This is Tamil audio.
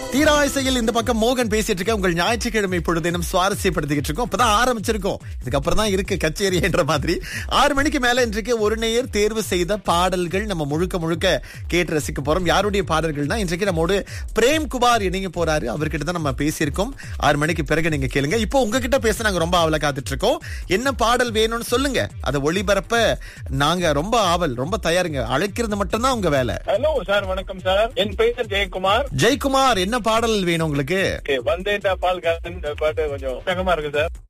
தீராசையில் இந்த பக்கம் மோகன் பேசிட்டு இருக்க உங்கள் ஞாயிற்றுக்கிழமை பொழுதினம் சுவாரஸ்யப்படுத்திக்கிட்டு இருக்கோம் இப்பதான் ஆரம்பிச்சிருக்கோம் இதுக்கப்புறம் தான் இருக்கு கச்சேரி என்ற மாதிரி ஆறு மணிக்கு மேல இன்றைக்கு ஒரு நேயர் தேர்வு செய்த பாடல்கள் நம்ம முழுக்க முழுக்க கேட்டு ரசிக்க போறோம் யாருடைய பாடல்கள்னா இன்றைக்கு நம்மோடு பிரேம் குமார் இணைங்க போறாரு அவர்கிட்ட தான் நம்ம பேசியிருக்கோம் ஆறு மணிக்கு பிறகு நீங்க கேளுங்க இப்போ உங்ககிட்ட பேச நாங்க ரொம்ப ஆவல காத்துட்டு இருக்கோம் என்ன பாடல் வேணும்னு சொல்லுங்க அதை ஒளிபரப்ப நாங்க ரொம்ப ஆவல் ரொம்ப தயாருங்க அழைக்கிறது மட்டும்தான் உங்க வேலை ஹலோ சார் வணக்கம் சார் என் பெயர் ஜெயக்குமார் ஜெயக்குமார் என்ன பாடல் வேணும் உங்களுக்கு Okay, வந்தேன்டா பால் காரன் இந்த பாட்டு கொஞ்சம் வேகமா இருக்கு சார்